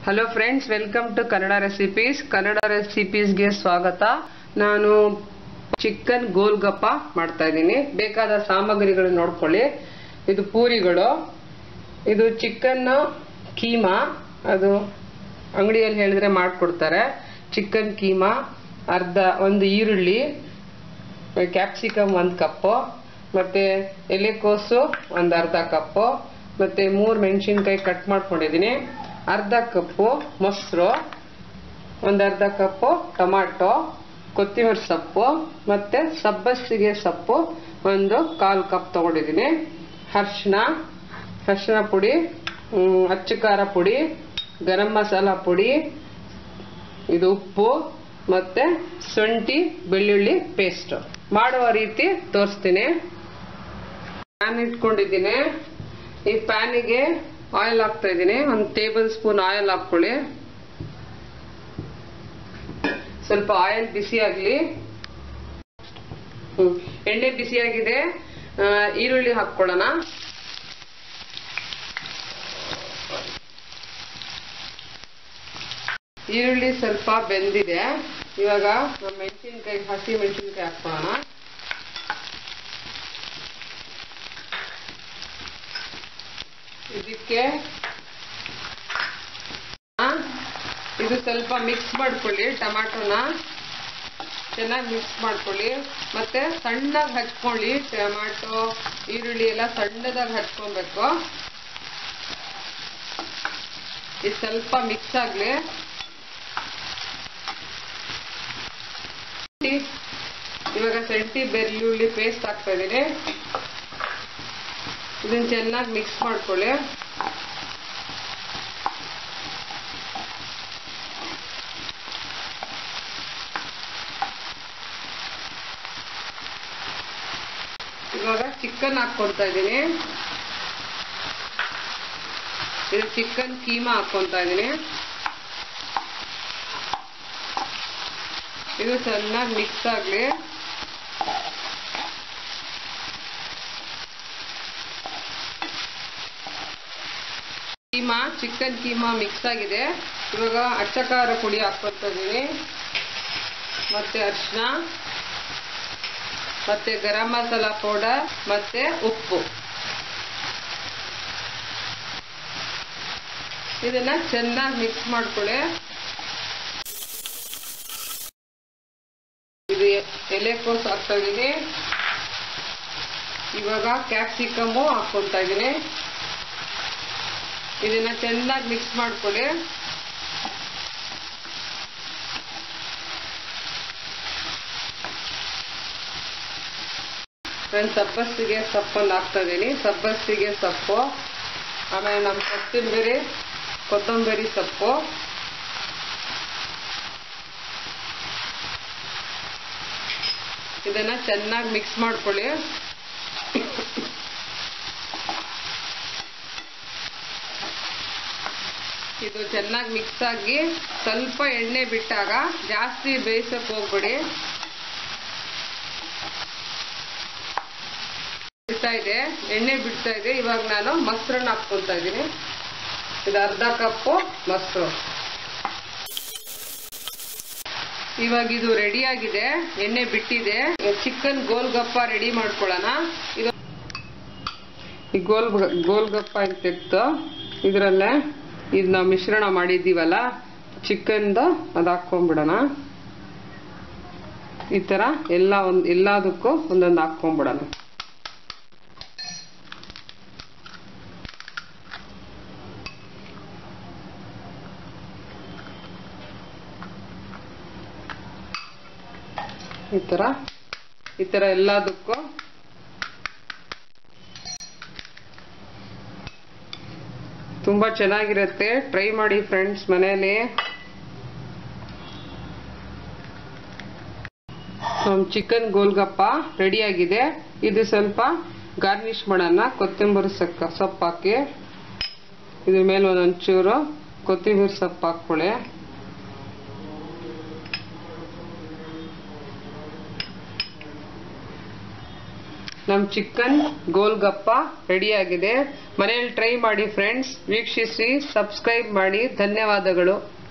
hello friends welcome to Kannada recipes Kannada ರೆಸಿಪೀಸ್ಗೆ ಸ್ವಾಗತ ನಾನು ಚಿಕನ್ ಗೋಲ್ಗಪ್ಪ ಮಾಡ್ತಾ ಇದ್ದೀನಿ ಬೇಕಾದ ಸಾಮಗ್ರಿಗಳು ನೋಡ್ಕೊಳ್ಳಿ ಇದು ಪೂರಿಗಳು ಇದು ಚಿಕನ್ ಕೀಮಾ ಅದು ಅಂಗಡಿಯಲ್ಲಿ ಹೇಳಿದ್ರೆ ಮಾಡಿಕೊಡ್ತಾರೆ ಚಿಕನ್ ಕೀಮಾ ಅರ್ಧ ಒಂದು ಈರುಳ್ಳಿ ಕ್ಯಾಪ್ಸಿಕಮ್ ಒಂದು ಕಪ್ಪು ಮತ್ತೆ ಎಲೆಕೋಸು ಒಂದು ಅರ್ಧ ಕಪ್ಪು ಮತ್ತೆ ಮೂರು ಮೆಣಸಿನ್ಕಾಯಿ ಕಟ್ ಮಾಡ್ಕೊಂಡಿದ್ದೀನಿ ಅರ್ಧ ಕಪ್ಪು ಮೊಸರು ಒಂದು ಅರ್ಧ ಕಪ್ಪು ಟೊಮಾಟೊ ಕೊತ್ತಂಬರಿ ಸೊಪ್ಪು ಮತ್ತೆ ಸಬ್ಬಸಿಗೆ ಸೊಪ್ಪು ಒಂದು ಕಾಲು ಕಪ್ ತಗೊಂಡಿದ್ದೀನಿ ಅರ್ಶಿನ ಅರ್ಶಿನ ಪುಡಿ ಹ್ಮ್, ಅಚ್ಚ ಖಾರ ಪುಡಿ ಗರಂ ಮಸಾಲ ಪುಡಿ ಇದು ಉಪ್ಪು ಮತ್ತೆ ಶುಂಠಿ ಬೆಳ್ಳುಳ್ಳಿ ಪೇಸ್ಟ್ ಮಾಡುವ ರೀತಿ ತೋರಿಸ್ತೀನಿ ಪ್ಯಾನ್ ಇಟ್ಕೊಂಡಿದ್ದೀನಿ ಈ ಪ್ಯಾನಿಗೆ ಆಯಿಲ್ ಹಾಕ್ತಾ ಇದ್ದೀನಿ ಒಂದು ಟೇಬಲ್ ಸ್ಪೂನ್ ಆಯಿಲ್ ಹಾಕ್ಕೊಳ್ಳಿ ಸ್ವಲ್ಪ ಆಯಿಲ್ ಬಿಸಿ ಆಗಲಿ ಎಣ್ಣೆ ಬಿಸಿಯಾಗಿದೆ ಆ, ಈರುಳ್ಳಿ ಹಾಕ್ಕೊಳ್ಳೋಣ ಈರುಳ್ಳಿ ಸ್ವಲ್ಪ ಬೆಂದಿದೆ ಇವಾಗ ನಮ್ಮ ಮೆಣಸಿನ್ಕಾಯಿ ಹಸಿ ಮೆಣಸಿನ್ಕಾಯಿ ಹಾಕ್ಕೊಳ್ಳೋಣ ಇದಕ್ಕೆ ಆ, ಇದು ಸ್ವಲ್ಪ ಮಿಕ್ಸ್ ಮಾಡ್ಕೊಳ್ಳಿ ಟೊಮಾಟೊನ ಚೆನ್ನಾಗಿ ಮಿಕ್ಸ್ ಮಾಡ್ಕೊಳ್ಳಿ ಮತ್ತೆ ಸಣ್ಣದಾಗಿ ಹಚ್ಕೊಳ್ಳಿ ಟೊಮಾಟೊ ಈರುಳ್ಳಿ ಎಲ್ಲ ಸಣ್ಣದಾಗಿ ಹಚ್ಕೊಬೇಕು ಇದು ಸ್ವಲ್ಪ ಮಿಕ್ಸ್ ಆಗಲಿ ಇವಾಗ ಶುಂಠಿ ಬೆಳ್ಳುಳ್ಳಿ ಪೇಸ್ಟ್ ಹಾಕ್ತಾ ಇದ್ದೀನಿ ಇದನ್ನ ಚೆನ್ನಾಗಿ ಮಿಕ್ಸ್ ಮಾಡ್ಕೊಳ್ಳಿ ಇವಾಗ ಚಿಕನ್ ಹಾಕ್ಕೊಳ್ತಾ ಇದ್ದೀನಿ ಇದು ಚಿಕನ್ ಕೀಮಾ ಹಾಕ್ಕೊಳ್ತಾ ಇದ್ದೀನಿ ಇದು ಚೆನ್ನಾಗಿ ಮಿಕ್ಸ್ ಆಗಲಿ ಕೀಮಾ ಚಿಕನ್ ಕೀಮಾ ಮಿಕ್ಸ್ ಆಗಿದೆ ಇವಾಗ ಅಚ್ಚ ಖಾರ ಪುಡಿ ಹಾಕ್ಕೊಳ್ತಾ ಇದ್ದೀನಿ ಮತ್ತೆ ಅರಿಶಿನ ಮತ್ತೆ ಗರಂ ಮಸಾಲ ಪೌಡರ್ ಮತ್ತೆ ಉಪ್ಪು ಇದನ್ನ ಚೆನ್ನಾಗಿ ಮಿಕ್ಸ್ ಮಾಡ್ಕೊಳ್ಳಿ ಇದು ಎಲೆಕೋಸು ಹಾಕ್ತಾ ಇದ್ದೀನಿ ಇವಾಗ ಕ್ಯಾಪ್ಸಿಕಮ್ಮು ಹಾಕ್ಕೊಳ್ತಾ ಇದ್ದೀನಿ ಇದನ್ನ ಚೆನ್ನಾಗಿ ಮಿಕ್ಸ್ ಮಾಡ್ಕೊಳ್ಳಿ ನಾನು ಸಬ್ಬಸಿಗೆ ಸೊಪ್ಪನ್ನು ಹಾಕ್ತಾ ಇದ್ದೀನಿ ಸಬ್ಬಸಿಗೆ ಸೊಪ್ಪು ಆಮೇಲೆ ನಮ್ಮ ಕೊತ್ತಂಬರಿ ಕೊತ್ತಂಬರಿ ಸೊಪ್ಪು ಇದನ್ನ ಚೆನ್ನಾಗಿ ಮಿಕ್ಸ್ ಮಾಡ್ಕೊಳ್ಳಿ ಇದು ಚೆನ್ನಾಗಿ ಮಿಕ್ಸ್ ಆಗಿ ಸ್ವಲ್ಪ ಎಣ್ಣೆ ಬಿಟ್ಟಾಗ ಜಾಸ್ತಿ ಬೇಯಿಸಕ್ ಹೋಗ್ಬೇಡಿ ಬಿಡ್ತಾ ಇದೆ ಎಣ್ಣೆ ಬಿಡ್ತಾ ಇದೆ ಇವಾಗ ನಾನು ಮೊಸರನ್ನ ಹಾಕ್ಕೊಳ್ತಾ ಇದ್ದೀನಿ ಇದು ಅರ್ಧ ಕಪ್ಪು ಮೊಸರು ಇವಾಗ ಇದು ರೆಡಿ ಆಗಿದೆ ಎಣ್ಣೆ ಬಿಟ್ಟಿದೆ ಚಿಕನ್ ಗೋಲ್ಗಪ್ಪ ರೆಡಿ ಮಾಡ್ಕೊಳ್ಳೋಣ ಇದು ಈ ಗೋಲ್ ಗೋಲ್ಗಪ್ಪ ಅಂತಿತ್ತು ಇದರಲ್ಲೇ ಇದು ನಾವು ಮಿಶ್ರಣ ಮಾಡಿದ್ದೀವಲ್ಲ ಚಿಕನ್ದು ಅದು ಹಾಕ್ಕೊಂಡ್ಬಿಡೋಣ ಈ ಥರ ಎಲ್ಲ ಒಂದು ಎಲ್ಲದಕ್ಕೂ ಒಂದೊಂದು ಹಾಕ್ಕೊಂಡ್ಬಿಡೋಣ ಈ ಥರ ಈ ಥರ ಎಲ್ಲದಕ್ಕೂ ತುಂಬ ಚೆನ್ನಾಗಿರುತ್ತೆ ಟ್ರೈ ಮಾಡಿ ಫ್ರೆಂಡ್ಸ್ ಮನೆಯಲ್ಲಿ ನಮ್ಮ ಚಿಕನ್ ಗೋಲ್ಗಪ್ಪ ರೆಡಿಯಾಗಿದೆ ಇದು ಸ್ವಲ್ಪ ಗಾರ್ನಿಷ್ ಮಾಡೋಣ ಕೊತ್ತಂಬರಿ ಸೊಕ್ಕ ಸೊಪ್ಪು ಹಾಕಿ ಇದ್ರ ಮೇಲೆ ಒಂದೊಂಚೂರು ಕೊತ್ತಂಬರಿ ಸೊಪ್ಪು ಹಾಕ್ಕೊಳ್ಳಿ ನಮ್ಮ ಚಿಕನ್ ಗೋಲ್ಗಪ್ಪ ರೆಡಿಯಾಗಿದೆ ಮನೆಯಲ್ಲಿ ಟ್ರೈ ಮಾಡಿ ಫ್ರೆಂಡ್ಸ್ ವೀಕ್ಷಿಸಿ ಸಬ್ಸ್ಕ್ರೈಬ್ ಮಾಡಿ ಧನ್ಯವಾದಗಳು